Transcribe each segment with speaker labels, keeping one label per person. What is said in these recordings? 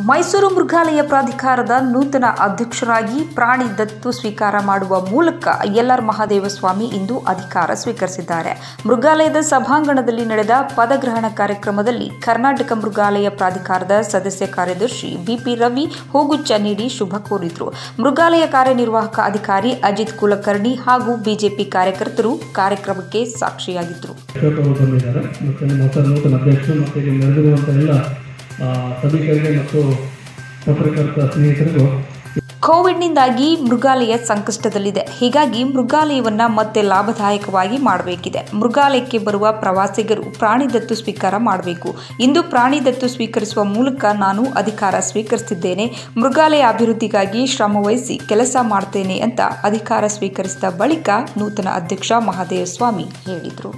Speaker 1: ಮೈಸೂರು ಮೃಗಾಲಯ ಪ್ರಾಧಿಕಾರದ ನೂತನ ಅಧ್ಯಕ್ಷರಾಗಿ ಪ್ರಾಣಿ ದತ್ತು ಸ್ವೀಕಾರ ಮಾಡುವ ಮೂಲಕ ಎಲ್ಆರ್ ಮಹಾದೇವಸ್ವಾಮಿ ಇಂದು ಅಧಿಕಾರ ಸ್ವೀಕರಿಸಿದ್ದಾರೆ ಮೃಗಾಲಯದ ಸಭಾಂಗಣದಲ್ಲಿ ನಡೆದ ಪದಗ್ರಹಣ ಕಾರ್ಯಕ್ರಮದಲ್ಲಿ ಕರ್ನಾಟಕ ಮೃಗಾಲಯ ಪ್ರಾಧಿಕಾರದ ಸದಸ್ಯ ಕಾರ್ಯದರ್ಶಿ ಬಿಪಿ ರವಿ ಹೂಗುಚ್ಚ ನೀಡಿ ಶುಭ ಕೋರಿದರು ಮೃಗಾಲಯ ಕಾರ್ಯನಿರ್ವಾಹಕ ಅಧಿಕಾರಿ ಅಜಿತ್ ಕುಲಕರ್ಣಿ ಹಾಗೂ ಬಿಜೆಪಿ ಕಾರ್ಯಕರ್ತರು ಕಾರ್ಯಕ್ರಮಕ್ಕೆ ಸಾಕ್ಷಿಯಾಗಿದ್ದರು
Speaker 2: ಅಶೋಕ್ ಅವರು ಬಂದಿದ್ದಾರೆ ಮತ್ತು ನಮ್ಮ ಹೊಸ ನೂತನ ಅಧ್ಯಕ್ಷರು ಮತ್ತು ಇಲ್ಲಿ ನಡೆದಿರುವಂಥ ಎಲ್ಲ ಆ, ಸಭಿಕರಿಗೆ ಮತ್ತು ಪತ್ರಕರ್ತ ಸ್ನೇಹಿತರಿಗೂ
Speaker 1: ಕೋವಿಡ್ನಿಂದಾಗಿ ಮೃಗಾಲಯ ಸಂಕಷ್ಟದಲ್ಲಿದೆ ಹೀಗಾಗಿ ಮೃಗಾಲಯವನ್ನ ಮತ್ತೆ ಲಾಭದಾಯಕವಾಗಿ ಮಾಡಬೇಕಿದೆ ಮೃಗಾಲಯಕ್ಕೆ ಬರುವ ಪ್ರವಾಸಿಗರು ಪ್ರಾಣಿ ದತ್ತು ಸ್ವೀಕಾರ ಮಾಡಬೇಕು ಇಂದು ಪ್ರಾಣಿ ದತ್ತು ಸ್ವೀಕರಿಸುವ ಮೂಲಕ ನಾನು ಅಧಿಕಾರ ಸ್ವೀಕರಿಸಿದ್ದೇನೆ ಮೃಗಾಲಯ ಅಭಿವೃದ್ಧಿಗಾಗಿ ಶ್ರಮವಹಿಸಿ ಕೆಲಸ ಮಾಡ್ತೇನೆ ಅಂತ ಅಧಿಕಾರ ಸ್ವೀಕರಿಸಿದ ಬಳಿಕ ನೂತನ ಅಧ್ಯಕ್ಷ ಮಹಾದೇವಸ್ವಾಮಿ ಹೇಳಿದರು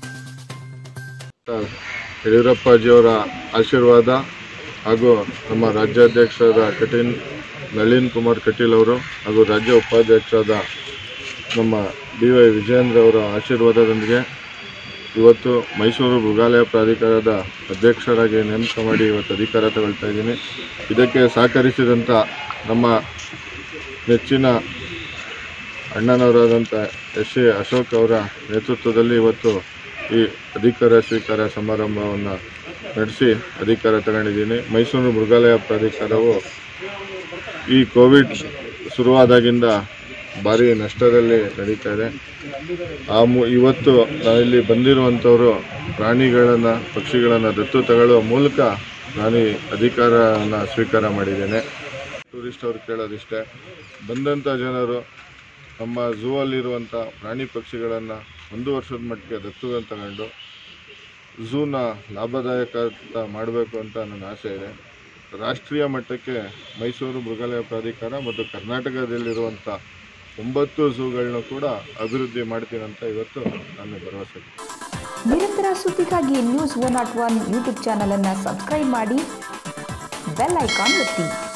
Speaker 3: ಯಡಿಯೂರಪ್ಪಾಜಿಯವರ ಆಶೀರ್ವಾದ ಹಾಗೂ ನಮ್ಮ ರಾಜ್ಯಾಧ್ಯಕ್ಷರಾದ ಕಟೀಲ್ ನಳಿನ್ ಕುಮಾರ್ ಕಟೀಲ್ ಅವರು ಹಾಗೂ ರಾಜ್ಯ ಉಪಾಧ್ಯಕ್ಷರಾದ ನಮ್ಮ ಡಿ ವೈ ವಿಜಯೇಂದ್ರ ಅವರ ಆಶೀರ್ವಾದದೊಂದಿಗೆ ಇವತ್ತು ಮೈಸೂರು ಮೃಗಾಲಯ ಪ್ರಾಧಿಕಾರದ ಅಧ್ಯಕ್ಷರಾಗಿ ನೇಮಕ ಮಾಡಿ ಇವತ್ತು ಅಧಿಕಾರ ತಗೊಳ್ತಾ ಇದ್ದೀನಿ ಇದಕ್ಕೆ ಸಹಕರಿಸಿದಂಥ ನಮ್ಮ ನೆಚ್ಚಿನ ಅಣ್ಣನವರಾದಂಥ ಎಸ್ ಎ ಅಶೋಕ್ ಅವರ ನೇತೃತ್ವದಲ್ಲಿ ಇವತ್ತು ಈ ಅಧಿಕಾರ ಸ್ವೀಕಾರ ಸಮಾರಂಭವನ್ನು ನಡೆಸಿ ಅಧಿಕಾರ ತಗೊಂಡಿದ್ದೀನಿ ಮೈಸೂರು ಮೃಗಾಲಯ ಪ್ರಾಧಿಕಾರವು ಈ ಕೋವಿಡ್ ಶುರುವಾದಾಗಿಂದ ಭಾರಿ ನಷ್ಟದಲ್ಲಿ ನಡೀತಾ ಇದೆ ಆ ಮು ಇವತ್ತು ನಾವಿಲ್ಲಿ ಬಂದಿರುವಂಥವರು ಪ್ರಾಣಿಗಳನ್ನು ಪಕ್ಷಿಗಳನ್ನು ದತ್ತು ತಗೊಳ್ಳುವ ಮೂಲಕ ನಾನು ಈ ಅಧಿಕಾರನ ಸ್ವೀಕಾರ ಮಾಡಿದ್ದೇನೆ ಟೂರಿಸ್ಟ್ ಅವ್ರು ಕೇಳೋದಿಷ್ಟೇ ಬಂದಂಥ ಜನರು ನಮ್ಮ ಝೂ ಅಲ್ಲಿರುವಂಥ ಪ್ರಾಣಿ ಪಕ್ಷಿಗಳನ್ನು ಒಂದು ವರ್ಷದ ಮಟ್ಟಿಗೆ ದತ್ತು ತಗೊಂಡು ಝೂನ ಲಾಭದಾಯಕ ಅಂತ ಮಾಡಬೇಕು ಅಂತ ನನ್ನ ಆಸೆ ಇದೆ ರಾಷ್ಟ್ರೀಯ ಮಟ್ಟಕ್ಕೆ ಮೈಸೂರು ಮೃಗಾಲಯ ಪ್ರಾಧಿಕಾರ ಮತ್ತು ಕರ್ನಾಟಕದಲ್ಲಿರುವಂಥ ಒಂಬತ್ತು ಝೂಗಳನ್ನ ಕೂಡ ಅಭಿವೃದ್ಧಿ ಮಾಡ್ತೀನಿ ಅಂತ ಇವತ್ತು ನಾನು ಭರವಸೆ
Speaker 1: ನಿರಂತರ ಸುದ್ದಿಗಾಗಿ news one not one YouTube channel ಅನ್ನು ಸಬ್ಸ್ಕ್ರೈಬ್ ಮಾಡಿ ಬೆಲ್ ಐಕಾನ್ ಒತ್ತಿ